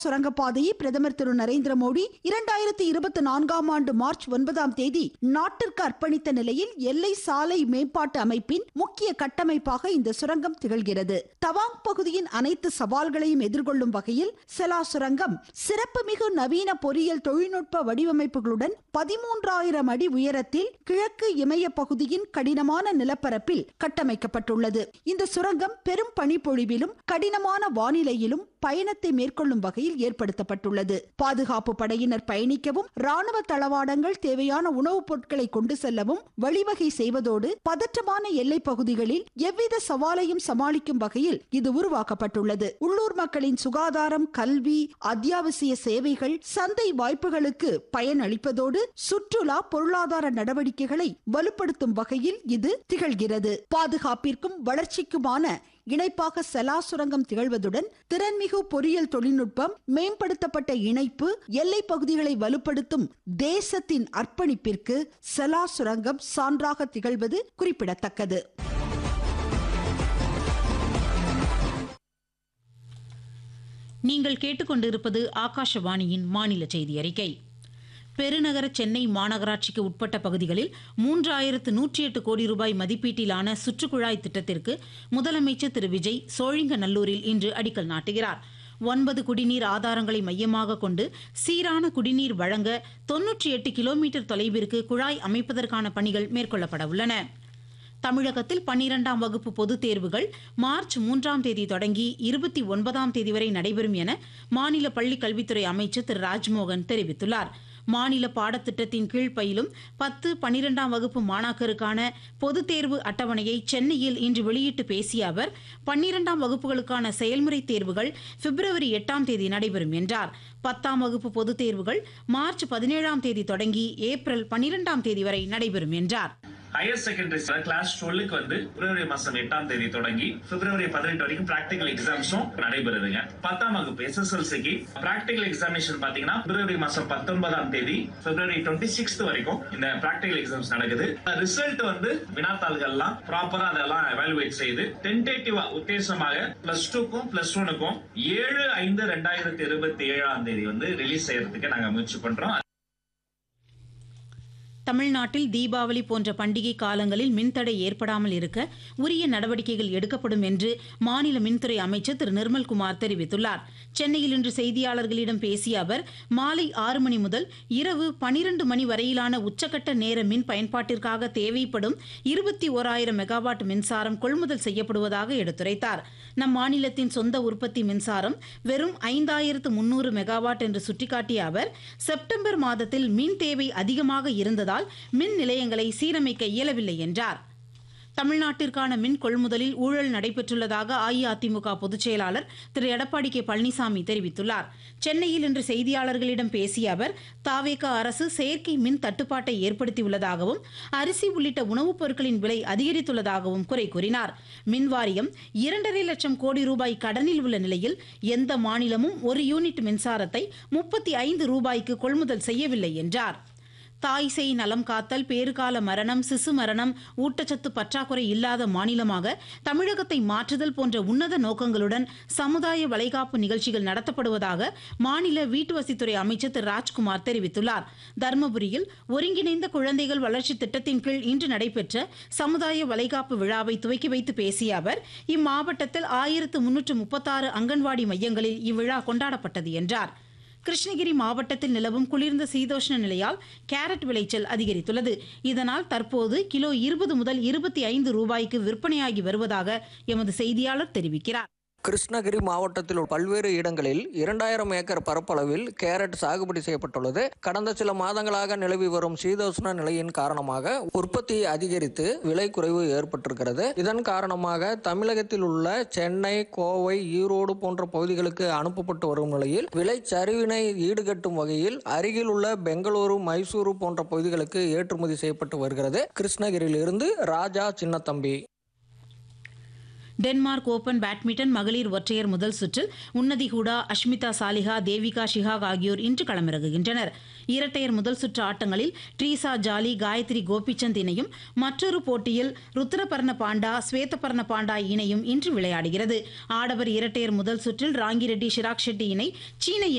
சுரங்கப்பாதையை பிரதமர் திரு நரேந்திர மோடி இரண்டாயிரத்தி இருபத்தி நான்காம் ஆண்டு மார்ச் ஒன்பதாம் தேதி நாட்டிற்கு அர்ப்பணித்த நிலையில் எல்லை சாலை மேம்பாட்டு அமைப்பின் முக்கிய கட்டமைப்பாக இந்த சுரங்கம் திகழ்கிறது தவாங் பகுதியின் அனைத்து சவால்களையும் எதிர்கொள்ளும் வகையில் செலா சுரங்கம் சிறப்புமிகு நவீன பொறியியல் தொழில்நுட்ப வடிவமைப்புகளுடன் பதிமூன்றாயிரம் அடி உயரத்தில் கிழக்கு இமய பகுதியின் கடினமான நிலப்பரப்பில் கட்டமைக்கப்பட்டுள்ளது இந்த சுரங்கம் பெரும் பனிப்பொழிவிலும் கடினமான வானிலையிலும் பயணத்தை மேற்கொள்ளும் வகையில் ஏற்படுத்தப்பட்டுள்ளது பாதுகாப்பு படையினர் பயணிக்கவும் ராணுவ தளவாடங்கள் தேவையான உணவுப் பொருட்களை கொண்டு செல்லவும் வழிவகை செய்வதோடு பதற்றமான எல்லை பகுதிகளில் எவ்வித சவாலையும் சமாளிக்கும் வகையில் இது உருவாக்கப்பட்டுள்ளது உள்ளூர் மக்களின் சுகாதாரம் கல்வி அத்தியாவசிய சேவைகள் சந்தை வாய்ப்புகளுக்கு பயனளிப்பதோடு சுற்றுலா பொருளாதார நடவடிக்கைகளை வலுப்படுத்தும் வகையில் இது திகழ்கிறது பாதுகாப்பிற்கும் வளர்ச்சிக்குமான இணைப்பாக செலா சுரங்கம் திகழ்வதுடன் திறன்மிகு பொறியியல் தொழில்நுட்பம் மேம்படுத்தப்பட்ட இணைப்பு எல்லை பகுதிகளை வலுப்படுத்தும் தேசத்தின் அர்ப்பணிப்பிற்கு செலா சுரங்கம் சான்றாக திகழ்வது குறிப்பிடத்தக்கது நீங்கள் கேட்டுக்கொண்டிருப்பது ஆகாஷவாணியின் மாநில செய்தி அறிக்கை பெருநகர சென்னை மாநகராட்சிக்கு உட்பட்ட பகுதிகளில் மூன்றாயிரத்து நூற்றி எட்டு கோடி ரூபாய் மதிப்பீட்டிலான சுற்றுக்குழாய் திட்டத்திற்கு முதலமைச்சர் திரு விஜய் சோழிங்கநல்லூரில் இன்று அடிக்கல் நாட்டுகிறார் ஒன்பது குடிநீர் ஆதாரங்களை மையமாக கொண்டு சீரான குடிநீர் வழங்க தொன்னூற்றி எட்டு கிலோமீட்டர் தொலைவிற்கு குழாய் அமைப்பதற்கான பணிகள் மேற்கொள்ளப்பட உள்ளன தமிழகத்தில் பன்னிரெண்டாம் வகுப்பு பொதுத் தேர்வுகள் மார்ச் மூன்றாம் தேதி தொடங்கி இருபத்தி ஒன்பதாம் தேதி வரை நடைபெறும் என மாநில பள்ளிக் கல்வித்துறை அமைச்சர் திரு ராஜ்மோகன் தெரிவித்துள்ளார் மாநில பாடத்திட்டத்தின் கீழ் பயிலும் பத்து பன்னிரெண்டாம் வகுப்பு மாணாக்கருக்கான பொதுத் தேர்வு அட்டவணையை சென்னையில் இன்று வெளியிட்டு பேசிய அவர் பன்னிரெண்டாம் வகுப்புகளுக்கான செயல்முறை தேர்வுகள் பிப்ரவரி எட்டாம் தேதி நடைபெறும் என்றார் பத்தாம் வகுப்பு பொதுத் தேர்வுகள் மார்ச் பதினேழாம் தேதி தொடங்கி ஏப்ரல் பன்னிரெண்டாம் தேதி வரை நடைபெறும் என்றார் ஹையர் செகண்டரி கிளாஸ் டுவெல்லுக்கு வந்து பிப்ரவரி மாசம் எட்டாம் தேதி தொடங்கி பிப்ரவரி பதினெட்டு வரைக்கும் பிராக்டிகல் எக்ஸாம்ஸும் நடைபெறுதுங்க பத்தாம் வகுப்பு எஸ்எஸ்எல்சிக்கு பிராக்டிகல் எக்ஸாமினேஷன் பாத்தீங்கன்னா பிப்ரவரி மாசம் பத்தொன்பதாம் தேதி பிப்ரவரி டுவெண்ட்டி சிக்ஸ்த் வரைக்கும் இந்த பிராக்டிகல் எக்ஸாம்ஸ் நடக்குது ரிசல்ட் வந்து வினாத்தாள்கள்லாம் ப்ராப்பரா அதெல்லாம் எவாலுவேட் செய்து டென்டேட்டிவா உத்தேசமாக பிளஸ் டூக்கும் பிளஸ் ஒனுக்கும் ஏழு ஐந்து ரெண்டாயிரத்தி இருபத்தி ஏழாம் தேதி வந்து ரிலீஸ் செய்யறதுக்கு நாங்க முயற்சி பண்றோம் தமிழ்நாட்டில் தீபாவளி போன்ற பண்டிகை காலங்களில் மின்தடை ஏற்படாமல் இருக்க உரிய நடவடிக்கைகள் எடுக்கப்படும் என்று மாநில மின்துறை அமைச்சர் திரு நிர்மல்குமார் தெரிவித்துள்ளார் சென்னையில் இன்று செய்தியாளர்களிடம் பேசிய அவர் மாலை ஆறு மணி முதல் இரவு பனிரண்டு மணி வரையிலான உச்சக்கட்ட நேர மின் பயன்பாட்டிற்காக தேவைப்படும் இருபத்தி ஓராயிரம் மெகாவாட் மின்சாரம் கொள்முதல் செய்யப்படுவதாக எடுத்துரைத்தார் நம் மாநிலத்தின் சொந்த உற்பத்தி மின்சாரம் வெறும் ஐந்தாயிரத்து முன்னூறு மெகாவாட் என்று சுட்டிக்காட்டிய அவர் செப்டம்பர் மாதத்தில் மின் தேவை அதிகமாக இருந்ததால் மின் நிலையங்களை சீரமைக்க இயலவில்லை என்றார் தமிழ்நாட்டிற்கான மின் கொள்முதலில் ஊழல் நடைபெற்றுள்ளதாக அஇஅதிமுக பொதுச் செயலாளர் திரு எடப்பாடி கே பழனிசாமி தெரிவித்துள்ளார் சென்னையில் இன்று செய்தியாளர்களிடம் பேசிய அவர் தாவேக அரசு செயற்கை மின் தட்டுப்பாட்டை ஏற்படுத்தியுள்ளதாகவும் அரிசி உள்ளிட்ட உணவுப் பொருட்களின் விலை அதிகரித்துள்ளதாகவும் குறை கூறினார் மின் வாரியம் இரண்டரை லட்சம் கோடி ரூபாய் கடனில் உள்ள நிலையில் எந்த மாநிலமும் ஒரு யூனிட் மின்சாரத்தை முப்பத்தி ஐந்து ரூபாய்க்கு கொள்முதல் செய்யவில்லை என்றார் தாய் சேய் நலம் காத்தல் பேறுகால மரணம் சிசு மரணம் ஊட்டச்சத்து பற்றாக்குறை இல்லாத மாநிலமாக தமிழகத்தை மாற்றுதல் போன்ற உன்னத நோக்கங்களுடன் சமுதாய வளைகாப்பு நிகழ்ச்சிகள் நடத்தப்படுவதாக மாநில வீட்டுவசதித்துறை அமைச்சர் திரு ராஜ்குமார் தெரிவித்துள்ளார் தருமபுரியில் ஒருங்கிணைந்த குழந்தைகள் வளர்ச்சி திட்டத்தின் கீழ் இன்று நடைபெற்ற சமுதாய வளைகாப்பு விழாவை துவக்கி வைத்து பேசிய அவர் இம்மாவட்டத்தில் ஆயிரத்து முன்னூற்று முப்பத்தாறு அங்கன்வாடி மையங்களில் இவ்விழா கொண்டாடப்பட்டது என்றார் கிருஷ்ணகிரி மாவட்டத்தில் நிலவும் குளிர்ந்த சீதோஷ்ண நிலையால் கேரட் விளைச்சல் அதிகரித்துள்ளது இதனால் தற்போது கிலோ இருபது முதல் இருபத்தி ஐந்து ரூபாய்க்கு விற்பனையாகி வருவதாக எமது செய்தியாளர் தெரிவிக்கிறார் கிருஷ்ணகிரி மாவட்டத்தில் பல்வேறு இடங்களில் இரண்டாயிரம் ஏக்கர் பரப்பளவில் கேரட் சாகுபடி செய்யப்பட்டுள்ளது கடந்த சில மாதங்களாக நிலவி வரும் சீதோஷ்ண நிலையின் காரணமாக உற்பத்தி அதிகரித்து விலை குறைவு ஏற்பட்டிருக்கிறது இதன் காரணமாக தமிழகத்தில் உள்ள சென்னை கோவை ஈரோடு போன்ற பகுதிகளுக்கு அனுப்பப்பட்டு வரும் நிலையில் விலை சரிவினை ஈடுகட்டும் வகையில் அருகில் உள்ள பெங்களூரு மைசூரு போன்ற பகுதிகளுக்கு ஏற்றுமதி செய்யப்பட்டு வருகிறது கிருஷ்ணகிரியிலிருந்து Raja Chinnathambi Denmark Open badminton மகளிர் ஒற்றையர் முதல் சுற்றில் உன்னதி ஹூடா அஷ்மிதா சாலிஹா தேவிகா ஷிஹாக் ஆகியோர் இன்று களமிறங்குகின்றனர் இரட்டையர் முதல் சுற்று ஆட்டங்களில் ட்ரீசா ஜாலி காயத்ரி கோபிச்சந்த் இணையும் மற்றொரு போட்டியில் ருத்ரபர்ண பாண்டா ஸ்வேதபர்ண பாண்டா இணையும் இன்று விளையாடுகிறது ஆடவர் இரட்டையர் முதல் சுற்றில் ராங்கிரெட்டி ஷிராக் ஷெட்டி இணை சீன